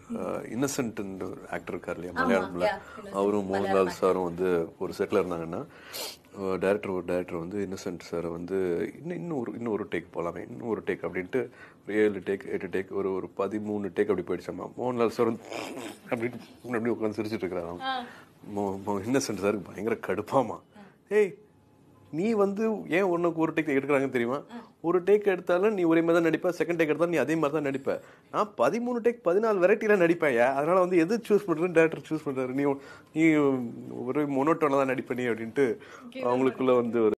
Innocent actor இருக்கார் இல்லையா மலையாளம்ல அவரும் மோகன்லால் சாரும் வந்து ஒரு செட்டில் இருந்தாங்கன்னா டேரக்டர் ஒரு டேரக்டர் வந்து இன்னசென்ட் சாரை வந்து இன்னும் இன்னும் ஒரு இன்னும் ஒரு டேக் போகலாமே இன்னும் ஒரு டேக் அப்படின்ட்டு ஒரு ஏழு டேக் எட்டு டேக் ஒரு ஒரு பதிமூணு டேக் அப்படி போயிடுச்சாமா மோகன்லால் சார் வந்து அப்படின்னு அப்படி உட்காந்து சிரிச்சிட்டு இருக்கிறாராம் மோ மோ இன்னசென்ட் சாருக்கு பயங்கர கடுப்பாமா ஏய் நீ வந்து ஏன் உனக்கு ஒரு டேக் எடுக்கிறாங்கன்னு தெரியுமா ஒரு டேக் எடுத்தாலும் நீ ஒரே மாதிரி தான் நடிப்ப செகண்ட் டேக் எடுத்தாலும் நீ அதே மாதிரி தான் நடிப்ப நான் பதிமூணு டேக் பதினாலு வெரைட்டில நடிப்பேன் அதனால வந்து எது சூஸ் பண்றேன்னு டேரக்டர் சூஸ் பண்றாரு நீ நீ ஒரு மொனோட்டோன தான் நடிப்ப நீ அப்படின்ட்டு அவங்களுக்குள்ள வந்து ஒரு